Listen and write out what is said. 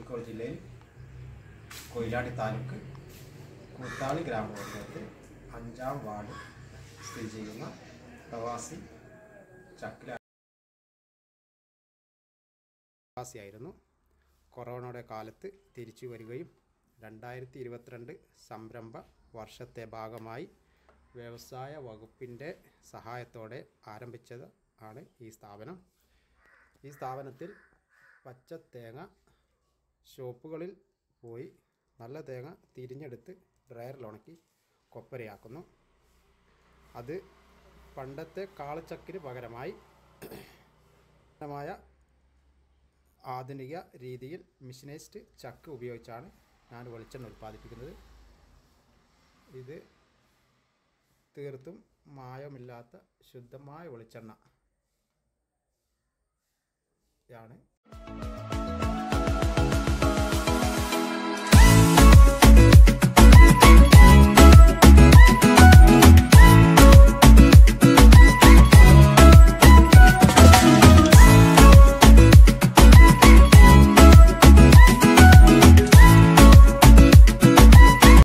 കോഴിക്കോട് ജില്ലയിൽ കൊയിലാടി താലൂക്ക് കൂത്താളി ഗ്രാമപഞ്ചായത്ത് അഞ്ചാം വാർഡ് സ്ഥിതി ചെയ്യുന്ന പ്രവാസി ചക്കില പ്രവാസിയായിരുന്നു കൊറോണയുടെ കാലത്ത് തിരിച്ചു വരികയും രണ്ടായിരത്തി ഇരുപത്തിരണ്ട് സംരംഭ വർഷത്തെ ഭാഗമായി വ്യവസായ വകുപ്പിൻ്റെ സഹായത്തോടെ ആരംഭിച്ചത് ആണ് ഈ സ്ഥാപനം ഈ സ്ഥാപനത്തിൽ പച്ച തേങ്ങ ഷോപ്പുകളിൽ പോയി നല്ല തേങ്ങ തിരിഞ്ഞെടുത്ത് ഡ്രയറിൽ ഉണക്കി കൊപ്പരയാക്കുന്നു അത് പണ്ടത്തെ കാളച്ചക്കിന് പകരമായി മായ ആധുനിക രീതിയിൽ മിഷനൈസ്ഡ് ചക്ക് ഉപയോഗിച്ചാണ് ഞാൻ വെളിച്ചെണ്ണ ഉൽപ്പാദിപ്പിക്കുന്നത് ഇത് തീർത്തും മായമില്ലാത്ത ശുദ്ധമായ വെളിച്ചെണ്ണ യാണ്